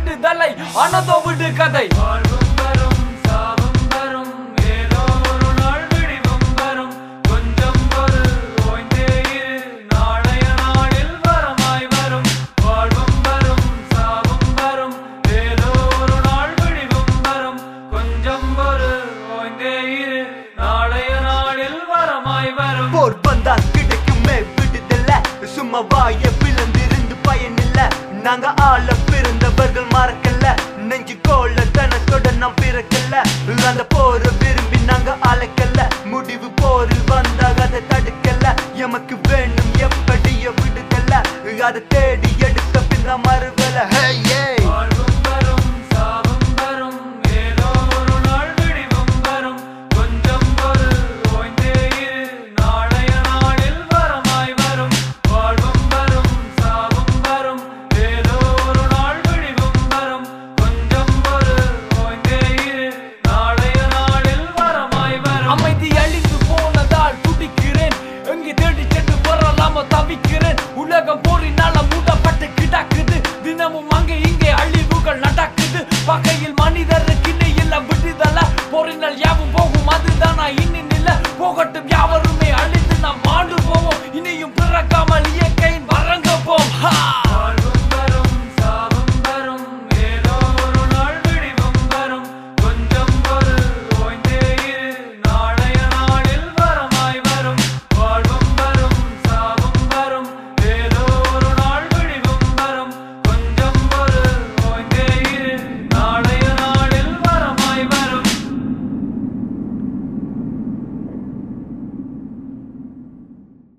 விடுதலை அனதோ விடு கதை வாழ்வும் வரும் சாவும் வரும் ஏதோ ஒரு நாள் விடிவும் வரும் கொஞ்சம் ஒரு ஓய்ந்தே இரு நாளைய நாளில் வரமாய் வரும் வாழ்வும் வரும் சாவும் வரும் ஏதோ ஒரு நாள் விடிவும் வரும் கொஞ்சம் ஒரு ஓய்ந்தே இரு நாளைய நாளில் வரமாய் வரும் போர் வந்தா கிடைக்குமே விடுதல சும்மா வாய பிளந்திருந்து பயனில்ல நாங்க ஆள பிறந்தவர்கள் மறக்கல நெஞ்சு கோல தனத்தோட நாம் பிறக்கல அந்த போரை விரும்பி நாங்க அழைக்கல முடிவு போரில் வந்தாக அதை தடுக்கல எமக்கு வேணும் எப்படிய விடுதல அதை தேடி எடுத்த பின் நாம் மறுவல hey, hey. வாழ்வும் வரும் சாவும் வரும் ஏதோ ஒரு நாள் விடிவும் வரும் கொஞ்சம் ஒரு ஓய்ந்தே இரு நாளைய நாளில் வரமாய் வரும் வாழ்வும் வரும் சாவும் வரும் ஏதோ ஒரு நாள் விடிவும் வரும் கொஞ்சம் ஒரு ஓய்ந்தே இரு நாளைய நாளில் வரமாய் வரும் அமைதி அழிந்து போனதால் துடிக்கிறேன் எங்கே தேடி சென்று வரலாம தவிக்கிறேன் உலகம் போரினால மூடப்பட்டு கிடக்குது தினமும் அங்கே இங்கே அழிவுகள் நடக்குது பகையில் மனிதருக்கு இன்னை இல்ல விடுதல போரினால் யாவும் போகும் அதுதானா இன்னும் இல்ல போகட்டும் யாவருமே அழிந்து நாம் ஆண்டு போவோம் இனியும் பிறக்காமல்